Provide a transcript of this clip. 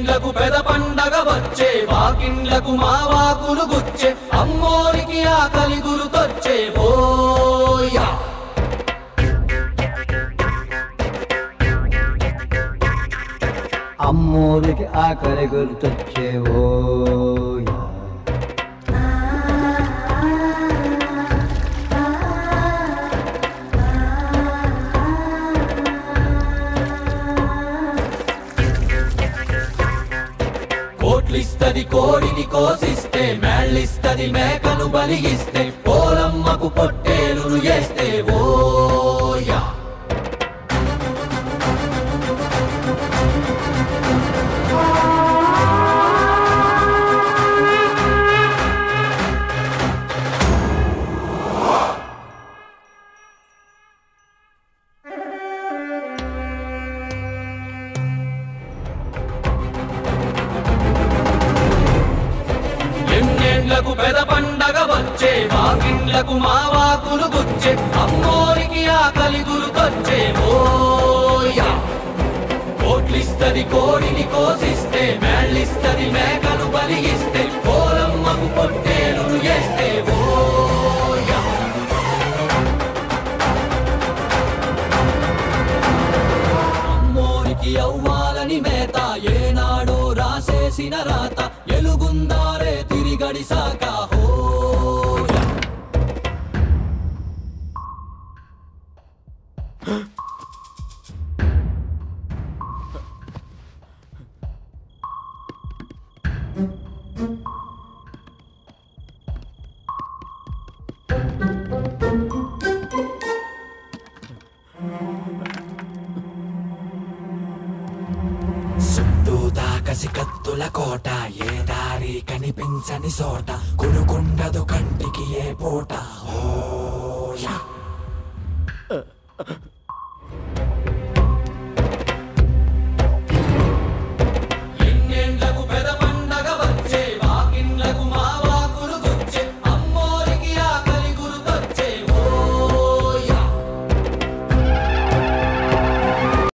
ఎన్నేండ్లకు పెద పండగ వచ్చే వాకిండ్లకు మా వాకులు గుచ్చే అమ్మోరికి ఆకలి గురుతొచ్చే ఓయా అమ్మోరికి ఆకలి గుర్తొచ్చేవో కోట్లిస్తది కోడిని కోసిస్తే మేళ్ళిస్తది మేకను బలిగిస్తే పోలమ్మకు పొట్టేలును చేస్తే ఓయా ఎన్నేండ్లకు పెద పండగ వచ్చే వాకిండ్లకు మా వాకులు గుచ్చే అమ్మోరికి ఆకలి గురుతొచ్చే ఓయా కోట్లిస్తది కోడిని కోసిస్తే మేళ్ళిస్తది మేకను బలిగిస్తే పోలమ్మకు పొట్టేలును చేస్తే ఓయా అమ్మోరికి అవ్వాలని మేత ఏనాడో రాసేసిన రాత ఎలుగుందారే తిరిగడిసాక హోయా చుట్టూ దాకసి కత్తుల కోట ఏ దారి కనిపించని చోట కునుకుండదు కంటికి ఏ పూట ఓయా